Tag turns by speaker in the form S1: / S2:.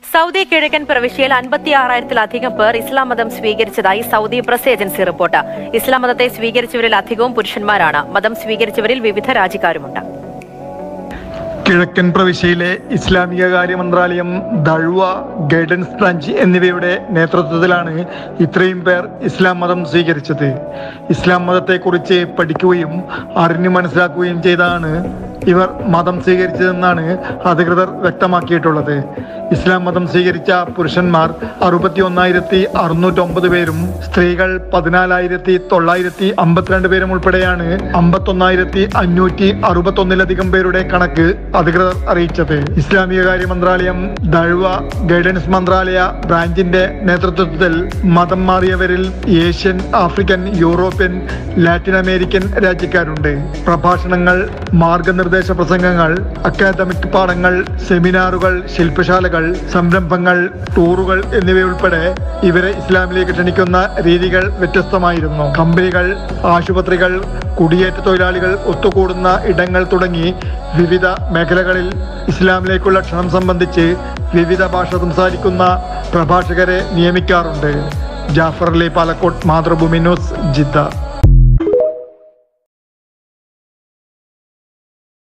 S1: Saudi കിഴക്കൻ പ്രവിശ്യയിൽ അൻപത്തിയാറായിരത്തിലധികം പേർ ഇസ്ലാം മതം സ്വീകരിച്ചതായി സൗദി പ്രസ് ഏജൻസി റിപ്പോർട്ട് ഇസ്ലാം മതത്തെ സ്വീകരിച്ചവരിൽ അധികവും പുരുഷന്മാരാണ് മതം സ്വീകരിച്ചവരിൽ വിവിധ രാജ്യക്കാരുമുണ്ട്
S2: കിഴക്കൻ പ്രവിശ്യയിലെ ഇസ്ലാമിക കാര്യ മന്ത്രാലയം ദഴ്വ ഗൈഡൻസ് ബ്രാഞ്ച് എന്നിവയുടെ നേതൃത്വത്തിലാണ് ഇത്രയും പേർ ഇസ്ലാം മതം സ്വീകരിച്ചത് ഇസ്ലാം മതത്തെക്കുറിച്ച് പഠിക്കുകയും അറിഞ്ഞു മനസ്സിലാക്കുകയും ചെയ്താണ് ഇവർ മതം സ്വീകരിച്ചതെന്നാണ് അധികൃതർ വ്യക്തമാക്കിയിട്ടുള്ളത് ഇസ്ലാം മതം സ്വീകരിച്ച പുരുഷന്മാർ അറുപത്തി ഒന്നായിരത്തി അറുന്നൂറ്റൊമ്പത് പേരും സ്ത്രീകൾ പതിനാലായിരത്തി തൊള്ളായിരത്തി അമ്പത്തിരണ്ട് പേരും ഉൾപ്പെടെയാണ് അമ്പത്തൊന്നായിരത്തി അഞ്ഞൂറ്റി അറുപത്തൊന്നിലധികം പേരുടെ കണക്ക് അധികൃതർ അറിയിച്ചത് ഇസ്ലാമിക കാര്യ മന്ത്രാലയം ദഴ്വ ഗൈഡൻസ് മന്ത്രാലയ ബ്രാഞ്ചിന്റെ നേതൃത്വത്തിൽ മതം മാറിയവരിൽ Asian African European Latin American രാജ്യക്കാരുണ്ട് പ്രഭാഷണങ്ങൾ മാർഗനിർദ്ദേശ പ്രസംഗങ്ങൾ അക്കാദമിക് പാഠങ്ങൾ സെമിനാറുകൾ ശില്പശാലകൾ സംരംഭങ്ങൾ ടൂറുകൾ എന്നിവയുൾപ്പെടെ ഇവരെ ഇസ്ലാമിലേക്ക് ക്ഷണിക്കുന്ന രീതികൾ വ്യത്യസ്തമായിരുന്നു കമ്പനികൾ ആശുപത്രികൾ കുടിയേറ്റ തൊഴിലാളികൾ ഒത്തുകൂടുന്ന ഇടങ്ങൾ തുടങ്ങി വിവിധ മേഖലകളിൽ ഇസ്ലാമിലേക്കുള്ള ക്ഷണം സംബന്ധിച്ച് വിവിധ ഭാഷ സംസാരിക്കുന്ന പ്രഭാഷകരെ നിയമിക്കാറുണ്ട് ജാഫർ അലി പാലക്കോട്ട് മാതൃഭൂമി ന്യൂസ് ജിദ്ദ